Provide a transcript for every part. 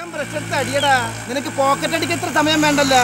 Brush എടുത്ത് അടിയടാ നിനക്ക് pocket അടിക്ക് എത്ര സമയം വേണ്ടല്ലോ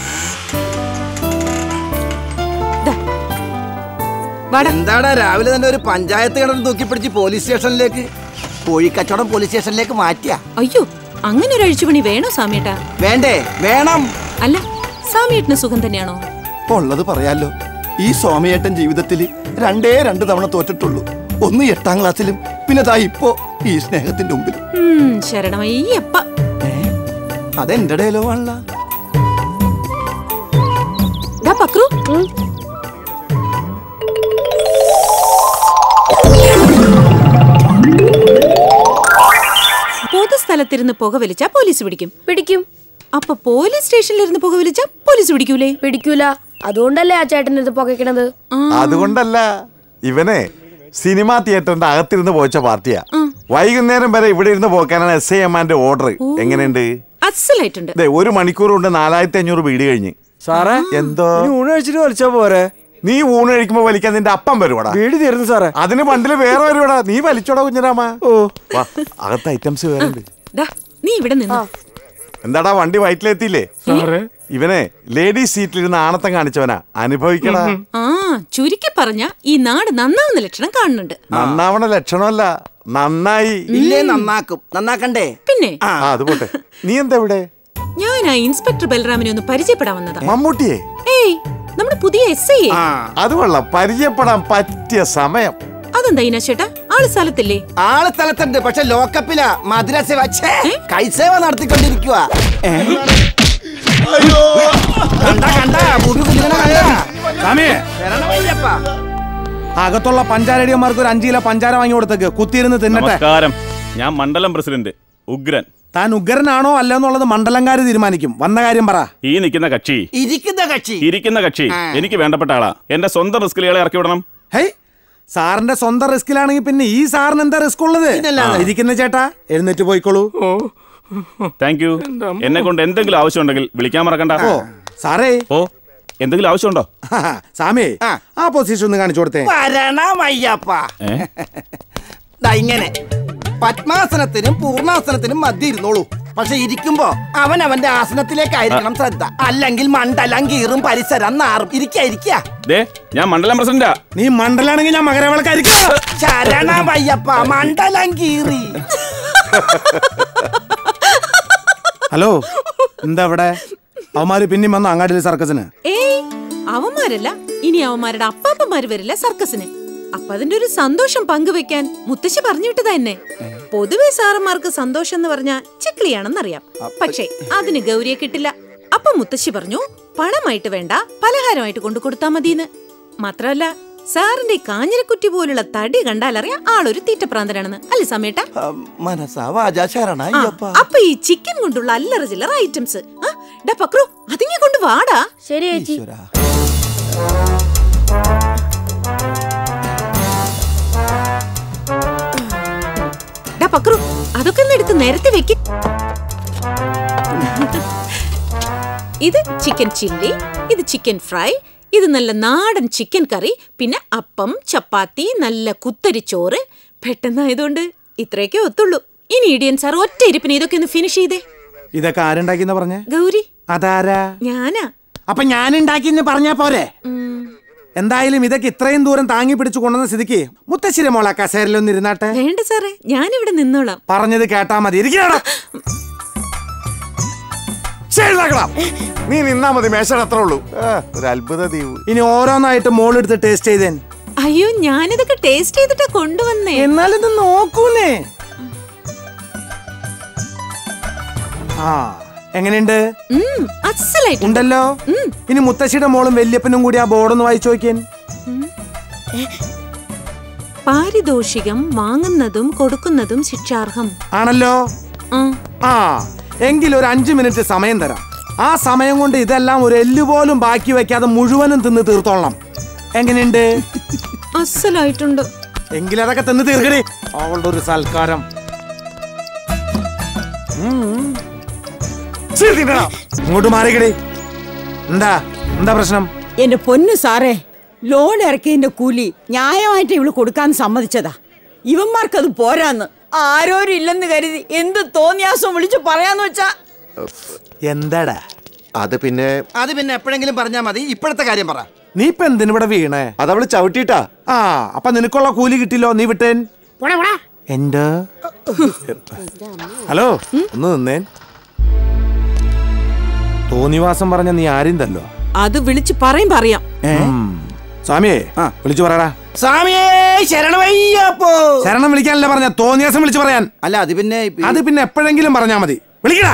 എന്താടാ രാവിലെ തന്നെ ഒരു പഞ്ചായത്ത് കിണർ തൂക്കിപ്പിടിച്ച് പോലീസ് സ്റ്റേഷനിലേക്ക് കോഴിക്കച്ചവടം പോലീസ് സ്റ്റേഷനിലേക്ക് മാറ്റിയ അയ്യോ അങ്ങനെ ഒരു അഴിച്ചുപണി വേണോ സാമിയേട്ടാ വേണ്ടേ വേണം അല്ല സാമിയേട്ടന് സുഖം തന്നെയാണോ ഉള്ളത് പറയാലോ ഈ സ്വാമിയേട്ടൻ ജീവിതത്തിൽ രണ്ടേ രണ്ട് തവണ തോറ്റിട്ടുള്ളൂ ഒന്ന് എട്ടാം ക്ലാസ്സിലും പിന്നെ ദാ ഇപ്പോ ഈ സ്നേഹത്തിന്റെ മുമ്പിൽ ഉം, ശരണമയ്യപ്പ അതെന്റെ ഡയലോഗാണല്ലോ ദാ പക്രു പൊതുസ്ഥലത്തിരുന്ന് പുക വലിച്ചാ പോലീസ് പിടിക്കും പിടിക്കും അപ്പൊ പോലീസ് സ്റ്റേഷനിലിരുന്ന് പുക വലിച്ചാ പോലീസ് പിടിക്കൂലേ പിടിക്കൂല അതുകൊണ്ടല്ലേ ആ ചേട്ടൻ ഇത് പുകയ്ക്കണത് അതുകൊണ്ടല്ല ഇവനെ സിനിമാ തിയേറ്ററിന്റെ അകത്തിരുന്ന് പോച്ച പാർട്ടിയാ വൈകുന്നേരം വരെ ഇവിടെ ഇരുന്ന് പോക്കാനാണ് എസ് ഐ എമ്മാന്റെ ഓർഡർ എങ്ങനെയുണ്ട് അസലായിട്ടുണ്ട് ദേ, ഒരു മണിക്കൂർ കൊണ്ട് നാലായിരത്തി അഞ്ഞൂറ് വീട് കഴിഞ്ഞ് സാറേ എന്തോ ഇനി ഊണ് കഴിച്ചിട്ട് വലിച്ചാ പോരെ നീ ഊണ് കഴിക്കുമ്പോ വലിക്കാൻ നിന്റെ അപ്പം വരുവാടാ വീട് തീർന്നു സാറേ അതിന് പണ്ടില് വേറെ വരുവാടാ നീ വലിച്ചോടാ കുഞ്ഞരാമ വാ അകത്ത് ഐറ്റംസ് വേറെ ഉണ്ട് ദാ നീ ഇവിടെ നിന്ന് എന്താടാ വണ്ടി വയറ്റിലെത്തിയില്ലേ ഇവനെ ലേഡീസ് സീറ്റിലിരുന്ന് ആണത്തം കാണിച്ചവനാ അനുഭവിക്കടാ ആ ചുരുക്കി പറഞ്ഞ ഈ നാട് നന്നാവുന്ന ലക്ഷണം കാണുന്നുണ്ട് നന്നാവണ ലക്ഷണമല്ല നന്നായി ഇല്ലേ നന്നാക്കും നന്നാക്കണ്ടേ പിന്നെ ആ അത് പോട്ടെ നീ എന്താ ഇവിടെ ഞാൻ ആ ഇൻസ്പെക്ടർ ബലറാമിനെ ഒന്ന് പരിചയപ്പെടാൻ വന്നതാ മമ്മൂട്ടിയെ ഏയ് നമ്മുടെ പുതിയ എസ് ഐ അത് കൊള്ളാം പരിചയപ്പെടാൻ പറ്റിയ സമയം അതെന്താ ഇനാശേട്ടാ ആള് സ്ഥലത്തില്ലേ ആള് സ്ഥലത്തുണ്ട് പക്ഷെ ലോക്കപ്പിലാ മദ്രസ വച്ചേ കൈസേവ നടത്തിക്കൊണ്ടിരിക്കുക കണ്ട കണ്ട മുടി കുലുങ്ങണ കണ്ട സാമിയെ ശരണമയ്യപ്പ അകത്തുള്ള പഞ്ചാരടിയന്മാർക്ക് ഒരു അഞ്ചു കിലോ പഞ്ചാര വാങ്ങി കൊടുത്തേക്ക് കുത്തിയിരുന്ന് തിന്നട്ടെ നമസ്കാരം ഞാൻ മണ്ഡലം പ്രസിഡന്റ് ഉഗ്രൻ താൻ ഉഗ്രനാണോ അല്ല എന്നുള്ളത് മണ്ഡലംകാര് തീരുമാനിക്കും വന്ന കാര്യം പറ ഈ നിൽക്കുന്ന കക്ഷി ഇരിക്കുന്ന കക്ഷി ഇരിക്കുന്ന കക്ഷി എനിക്ക് വേണ്ടപ്പെട്ട ആളാ എന്റെ സ്വന്തം റിസ്കിലുകളെ ഇറക്കി വിടണം ഹേയ് സാറിന്റെ സ്വന്തം റിസ്കിലാണെങ്കിൽ പിന്നെ ഈ സാറിന് എന്താ റിസ്ക് ഉള്ളത് ഇരിക്കുന്ന ചേട്ടാ എഴുന്നേറ്റ് പോയിക്കോളൂ താങ്ക് യു എന്നെ കൊണ്ട് എന്തെങ്കിലും ആവശ്യം ഉണ്ടെങ്കിൽ വിളിക്കാൻ മറക്കണ്ട ഓ സാറേ ഓ എന്തെങ്കിലും ആവശ്യമുണ്ടോ സാമേ ആ പൊസിഷൻ ഒന്ന് കാണിച്ചു കൊടുത്തേ ശരണമയ്യപ്പ ഏ? ദാ ഇങ്ങനെ പത്മാസനത്തിനും പൂർണ്ണാസനത്തിനും മധ്യ ഇരുന്നോളൂ പക്ഷെ ഇരിക്കുമ്പോ അവൻ അവന്റെ ആസനത്തിലേക്കായിരിക്കണം ശ്രദ്ധ അല്ലെങ്കിൽ മണ്ഡലം കീറും പരിസരം നാറും ഇരിക്ക ഇരിക്ക ദേ ഞാൻ മണ്ഡലം പ്രസിഡന്റാ നീ മണ്ഡലാണെങ്കിൽ ഞാൻ മകരവിളക്കായിരിക്കും ശരണമയ്യപ്പ മണ്ഡലം കീറി ഹലോ എന്താ ഇവിടെ അവന്മാര് പിന്നെയും വന്നു അങ്ങാടിയിൽ സർക്കസിന് ഏയ് അവന്മാരല്ല ഇനി അവന്മാരുടെ അപ്പാപ്പന്മാര് വരില്ല സർക്കസിന് അപ്പൊ അതിന്റെ ഒരു സന്തോഷം പങ്കുവെക്കാൻ മുത്തശ്ശി പറഞ്ഞു വിട്ടതാ എന്നെ പൊതുവെ സാറന്മാർക്ക് സന്തോഷം എന്ന് പറഞ്ഞാ ചിക്ലിയാണെന്നറിയാം പക്ഷേ അതിന് ഗൗരിയെ കിട്ടില്ല അപ്പൊ മുത്തശ്ശി പറഞ്ഞു പണമായിട്ട് വേണ്ട പലഹാരമായിട്ട് കൊണ്ടു കൊടുത്താ മതിന്ന് മാത്രമല്ല സാറിന്റെ ഈ കാഞ്ഞിരക്കുറ്റി പോലുള്ള തടി കണ്ടാലറിയാം ആളൊരു തീറ്റപ്രാന്തനാണെന്ന് അല്ലേ സമേട്ട മനസ്സാ വാചാ ശരണയ്യപ്പ അപ്പൊ ഈ ചിക്കൻ കൊണ്ടുള്ള അല്ലറ ചില്ലറ ഐറ്റംസ് ഡാ പക്രു അതിങ്ങെ കൊണ്ട് വാടാ ശരി ചേച്ചി ഡാ പക്രു അതൊക്കെ ഒന്ന് എടുത്ത് നേരത്തെ വെക്ക് ഇത് ചിക്കൻ ചില്ലി ഇത് ചിക്കൻ ഫ്രൈ ഇത് നല്ല നാടൻ ചിക്കൻ കറി പിന്നെ അപ്പം ചപ്പാത്തി നല്ല കുത്തരിച്ചോറ് പെട്ടെന്നായതുകൊണ്ട് ഇത്രയൊക്കെ ഒത്തുള്ളൂ ഇനി ഇടിയൻ സാർ ഒറ്റ ഇരിപ്പിന് ഇതൊക്കെ ഒന്ന് ഫിനിഷ് ചെയ്തേ ഇതൊക്കെ ആരുണ്ടാക്കിന്ന് പറഞ്ഞേ ഗൗരി അതാരാ ഞാനാ അപ്പൊ ഞാൻ ഉണ്ടാക്കിന്ന് പറഞ്ഞാ പോരെ എന്തായാലും ഇതൊക്കെ ഇത്രയും ദൂരം താങ്ങി പിടിച്ചു കൊണ്ടുവന്ന സ്ഥിതിക്ക് മുത്തശ്ശിരി മോളെ കസേരയിലൊന്ന് ഇരുന്നാട്ടെ വേണ്ട സാറേ ഞാനിവിടെ നിന്നോളാം പറഞ്ഞത് കേട്ടാ മതി ഇരിക്കണോ നീ നിന്നാ മതി മേശയുടെ അത്ര ഉള്ളൂ ആ, ഒരു അത്ഭുത ദ്വീപ് ഇനി ഓരോന്നായിട്ട് മോളെടുത്ത് ടേസ്റ്റ് ചെയ്തേൻ അയ്യോ ഞാനിതൊക്കെ ടേസ്റ്റ് ചെയ്തിട്ടാ കൊണ്ടുവന്നേ എന്നാലിത് നോക്കൂന്നേ ആ എങ്ങനെയുണ്ട് ഉം, അസ്സലായിട്ടുണ്ട് ഉണ്ടല്ലോ ഇനി മുത്തശ്ശിയുടെ മോളും വല്യപ്പനും കൂടി ആ ബോർഡൊന്ന് വായിച്ചു നോക്കിയൻ പാരിതോഷികം വാങ്ങുന്നതും കൊടുക്കുന്നതും ശിക്ഷാർഹം ആണല്ലോ ആ, ആ എങ്കിൽ ഒരു അഞ്ചു മിനിറ്റ് സമയം തരാം ആ സമയം കൊണ്ട് ഇതെല്ലാം ഒരു എല്ല് പോലും ബാക്കി വെക്കാതെ മുഴുവനും തിന്ന് തീർത്തോളണം എങ്ങനെയുണ്ട് അസ്സലായിട്ടുണ്ട് എങ്കിൽ അതൊക്കെ തിന്ന് തീർക്കണേ അവളുടെ ഒരു സൽക്കാരം ഇങ്ങോട്ട് മാറിക്കടി എന്താ എന്താ പ്രശ്നം എന്റെ പൊന്നു സാറേ ലോൺ ഇറക്കിയതിന്റെ കൂലി ന്യായമായിട്ട് ഇവള് കൊടുക്കാൻ സമ്മതിച്ചതാ ഇവന്മാർക്കത് പോരാന്ന് ആരോരും ഇല്ലെന്ന് കരുതി എന്ത് തോന്നിയാസം വിളിച്ചു പറയാന്ന് വെച്ചാ എന്താടാ അത് പിന്നെ അത് പിന്നെ എപ്പോഴെങ്കിലും പറഞ്ഞാൽ മതി ഇപ്പോഴത്തെ കാര്യം പറ നീ ഇപ്പൊ എന്തിനിവിടെ വീണേ അതവള് ചവിട്ടിട്ടാ ആ അപ്പൊ നിനക്കുള്ള കൂലി കിട്ടില്ലോ നീ വിട്ടേൻ എന്റെ ഹലോ ഒന്ന് നിന്നേൻ തോന്നിവാസം പറഞ്ഞ നീ ആരും തല്ലോ അത് വിളിച്ച് പറയും പറയാം സ്വാമിയെ വിളിച്ചു പറയടാ സ്വാമിയേ ശരണമയ്യപ്പോ ശരണം വിളിക്കാനല്ല പറഞ്ഞ തോന്നിയാസം വിളിച്ചു പറയാൻ അല്ല അത് പിന്നെ ഇപ്പ- അത് പിന്നെ എപ്പോഴെങ്കിലും പറഞ്ഞാ മതി വിളിക്കടാ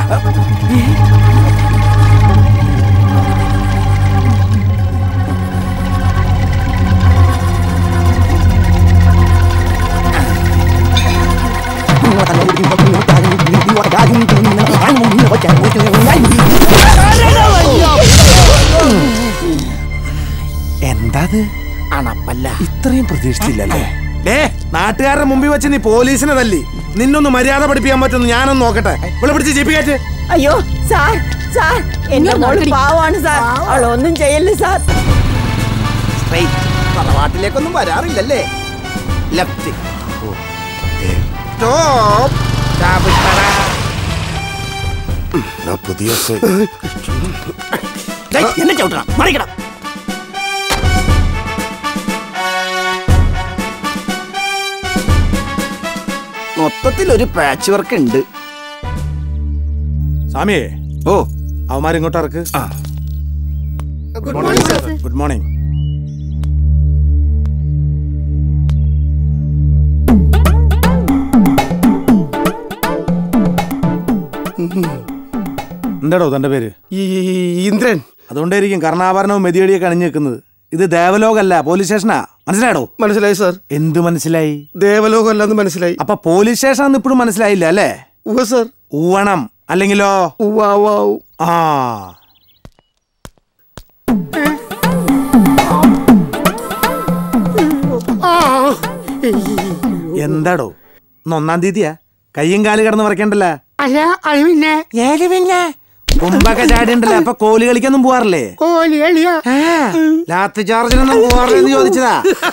എന്താ അണപ്പല്ല ഇത്രയും പ്രതീക്ഷിച്ചില്ലല്ലേ ഡേ നാട്ടുകാരുടെ മുമ്പിൽ വെച്ച് നീ പോലീസിനെ തല്ലി നിന്നൊന്ന് മര്യാദ പഠിപ്പിക്കാൻ പറ്റുമെന്ന് ഞാനൊന്ന് നോക്കട്ടെ ഇവിടെ പിടിച്ച് ജീപ്പ് കയറ്റ് അയ്യോ സാർ സാർ എന്റെ മോള് പാവാണ് സാർ അവളൊന്നും ചെയ്യല്ലേ സാർ സ്ട്രൈറ്റ് തറവാട്ടിലേക്കൊന്നും വരാറില്ലല്ലേ ലെഫ്റ്റ് സ്റ്റോപ്പ് ചാവിട്ടട. പുതിയ ഡേയ്, എന്നെ ചവിട്ടണം മറിക്കണം മൊത്തത്തിൽ ഒരു പാച്ച് വർക്ക് ഉണ്ട് സ്വാമിയെ ഓ അവന്മാർ ഇങ്ങോട്ട് ഇറക്ക് ഗുഡ് മോർണിംഗ് എന്താടോ തന്റെ പേര് ഇന്ദ്രൻ അതുകൊണ്ടായിരിക്കും കർണാഭരണവും മെതിയടിയൊക്കെ അണിഞ്ഞു നിൽക്കുന്നത് ഇത് ദേവലോകല്ല പോലീസ് സ്റ്റേഷനാ മനസ്സിലായോ മനസ്സിലായി സാർ എന്ത് മനസ്സിലായി ദേവലോകം അല്ലെന്ന് മനസ്സിലായി അപ്പൊ പോലീസ് സ്റ്റേഷൻ ഇപ്പോഴും മനസ്സിലായില്ല അല്ലേ ഉവ സാർ ഊവണം അല്ലെങ്കിലോ ഉവാവാവു ആ എന്താടോ ഇന്ന് ഒന്നാം തീയതിയാ കയ്യും കാല് കിടന്ന് മറക്കണ്ടല്ല അല്ല അത് പിന്നെ പിന്നെ കുമ്പൊക്കെ ചാടിണ്ടല്ലോ അപ്പൊ കോലി കളിക്കൊന്നും പോവാറില്ലേ കോലി കളിയാ ലാത്തി ചാർജിനൊന്നും പോവാറില്ലെന്ന് ചോദിച്ചതാ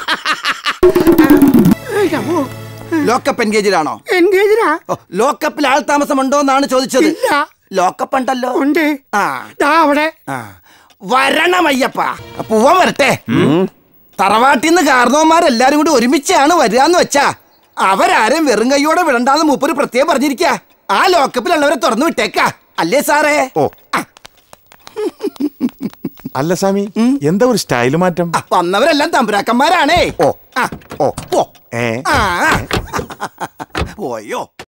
ലോക്കപ്പ് എൻഗേജിലാണോ എൻഗേജിലാ ഓ, ലോക്കപ്പിൽ ആൾ താമസമുണ്ടോ എന്നാണ് ചോദിച്ചത് ഇല്ല ലോക്കപ്പ് ഉണ്ടല്ലോ ഉണ്ട് ആ ദാ അവിടെ ആ. വരണമയ്യപ്പ പൂവൻ വരട്ടെ തറവാട്ടിൽ നിന്ന് കാരണവന്മാരെല്ലാരും കൂടി ഒരുമിച്ചാണ് വരികയെന്ന് വെച്ചാ അവരാരും വെറും കൈയോടെ വിടണ്ടാന്ന് മൂപ്പര് പ്രത്യേകം പറഞ്ഞിരിക്ക ആ ലോക്കപ്പിലുള്ളവരെ തുറന്നു വിട്ടേക്ക അല്ലേ സാറേ ഓ അല്ല സ്വാമി എന്താ ഒരു സ്റ്റൈല് മാറ്റം ആ, വന്നവരെല്ലാം തമ്പുരാക്കന്മാരാണേ ഓ ആ ഓ ഓ ഏ ആ പോയോ